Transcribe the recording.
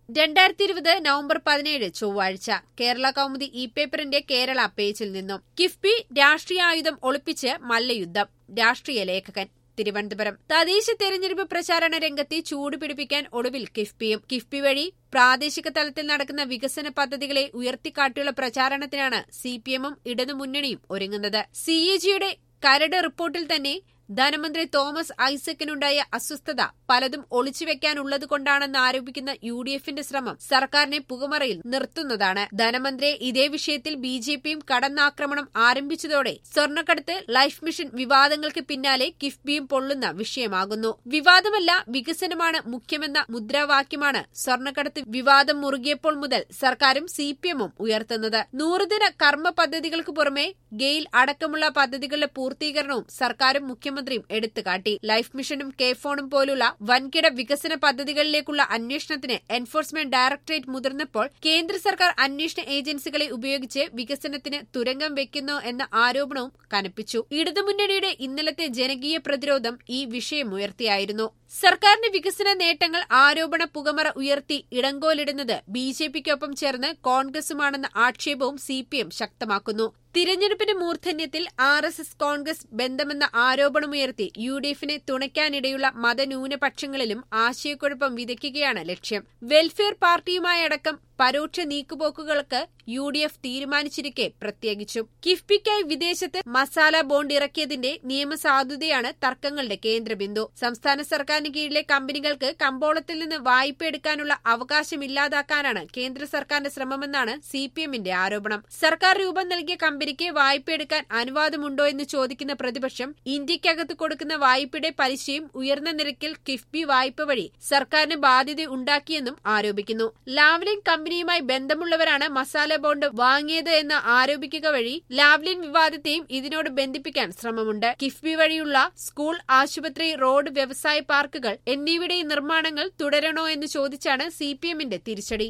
രണ്ടായിരത്തി ഇരുപത് നവംബർ പതിനേഴ് ചൊവ്വാഴ്ച കേരള കൗമുദി ഇ പേപ്പറിന്റെ കേരള പേജിൽ നിന്നും കിഫ്ബി രാഷ്ട്രീയായുധം ഒളിപ്പിച്ച് മല്ലയുദ്ധം രാഷ്ട്രീയ ലേഖകൻ തിരുവനന്തപുരം തദ്ദേശ തെരഞ്ഞെടുപ്പ് പ്രചാരണ രംഗത്തെ ചൂടുപിടിപ്പിക്കാൻ ഒടുവിൽ കിഫ്ബിയും കിഫ്ബി വഴി പ്രാദേശിക തലത്തിൽ നടക്കുന്ന വികസന പദ്ധതികളെ ഉയർത്തിക്കാട്ടിയുള്ള പ്രചാരണത്തിനാണ് സിപിഎമ്മും ഇടതുമുന്നണിയും ഒരുങ്ങുന്നത് സിഎജിയുടെ കരട് റിപ്പോർട്ടിൽ തന്നെ ധനമന്ത്രി തോമസ് ഐസക്കിനുണ്ടായ അസ്വസ്ഥത പലതും ഒളിച്ചുവെക്കാനുള്ളതുകൊണ്ടാണെന്ന് ആരോപിക്കുന്ന യു ഡി എഫിന്റെ ശ്രമം സർക്കാരിനെ പുകമറയിൽ നിർത്തുന്നതാണ് ധനമന്ത്രിയെ ഇതേ വിഷയത്തിൽ ബി ജെ പിയും കടന്നാക്രമണം ആരംഭിച്ചതോടെ സ്വർണ്ണക്കടത്ത് ലൈഫ് മിഷൻ വിവാദങ്ങൾക്ക് പിന്നാലെ കിഫ്ബിയും പൊള്ളുന്ന വിഷയമാകുന്നു വിവാദമല്ല വികസനമാണ് മുഖ്യമെന്ന മുദ്രാവാക്യമാണ് സ്വർണ്ണക്കടത്ത് വിവാദം മുറുകിയപ്പോൾ മുതൽ സർക്കാരും സിപിഎമ്മും ഉയർത്തുന്നത് നൂറുദിന കർമ്മ പദ്ധതികൾക്ക് പുറമെ ഗെയിൽ അടക്കമുള്ള പദ്ധതികളുടെ പൂർത്തീകരണവും സർക്കാരും മുഖ്യമന്ത്രിയും എടുത്തുകാട്ടി ലൈഫ് മിഷനും കെ ഫോണും പോലുള്ള വൻകിട വികസന പദ്ധതികളിലേക്കുള്ള അന്വേഷണത്തിന് എൻഫോഴ്സ്മെന്റ് ഡയറക്ടറേറ്റ് മുതിർന്നപ്പോൾ കേന്ദ്ര സർക്കാർ അന്വേഷണ ഏജൻസികളെ ഉപയോഗിച്ച് വികസനത്തിന് തുരങ്കം വെക്കുന്നു എന്ന ആരോപണവും കനപ്പിച്ചു ഇടതുമുന്നണിയുടെ ഇന്നലത്തെ ജനകീയ പ്രതിരോധം ഈ വിഷയമുയർത്തിയായിരുന്നു സർക്കാരിന്റെ വികസന നേട്ടങ്ങൾ ആരോപണ പുകമറ ഉയർത്തി ഇടങ്കോലിടുന്നത് ബി ജെ പിക്കൊപ്പം ചേർന്ന് കോൺഗ്രസുമാണെന്ന ആക്ഷേപവും സി പി എം ശക്തമാക്കുന്നു തിരഞ്ഞെടുപ്പിന്റെ മൂർധന്യത്തിൽ ആർ എസ് എസ് കോൺഗ്രസ് ബന്ധമെന്ന ആരോപണമുയർത്തി യു ഡി എഫിനെ തുണയ്ക്കാനിടയുള്ള മതന്യൂനപക്ഷങ്ങളിലും ആശയക്കുഴപ്പം വിതയ്ക്കുകയാണ് ലക്ഷ്യം വെൽഫെയർ പാർട്ടിയുമായടക്കം പരോക്ഷ നീക്കുപോക്കുകൾക്ക് യു ഡി എഫ് തീരുമാനിച്ചിരിക്കെ പ്രത്യേകിച്ചും കിഫ്ബിക്കായി വിദേശത്ത് മസാല ബോണ്ട് ഇറക്കിയതിന്റെ നിയമസാധുതയാണ് തർക്കങ്ങളുടെ കേന്ദ്രബിന്ദു സംസ്ഥാന സർക്കാരിന് കീഴിലെ കമ്പനികൾക്ക് കമ്പോളത്തിൽ നിന്ന് വായ്പ എടുക്കാനുള്ള അവകാശമില്ലാതാക്കാനാണ് കേന്ദ്ര സർക്കാരിന്റെ ശ്രമമെന്നാണ് സി പി എമ്മിന്റെ ആരോപണം സർക്കാർ രൂപം നൽകിയ കമ്പനിക്ക് വായ്പയെടുക്കാൻ അനുവാദമുണ്ടോ എന്ന് ചോദിക്കുന്ന പ്രതിപക്ഷം ഇന്ത്യക്കകത്ത് കൊടുക്കുന്ന വായ്പയുടെ പലിശയും ഉയർന്ന നിരക്കിൽ കിഫ്ബി വായ്പ വഴി സർക്കാരിന് ബാധ്യത ഉണ്ടാക്കിയെന്നും ആരോപിക്കുന്നു ലാവ്ലിൻ കമ്പനിയുമായി ബന്ധമുള്ളവരാണ് മസാല ബോണ്ട് വാങ്ങിയത് എന്ന് ആരോപിക്കുക വഴി ലാവ്ലിൻ വിവാദത്തെയും ഇതിനോട് ബന്ധിപ്പിക്കാൻ ശ്രമമുണ്ട് കിഫ്ബി വഴിയുള്ള സ്കൂൾ ആശുപത്രി റോഡ് വ്യവസായ പാർക്കുകൾ എന്നിവയുടെ നിർമ്മാണങ്ങൾ തുടരണോ എന്ന് ചോദിച്ചാണ് സിപിഎമ്മിന്റെ തിരിച്ചടി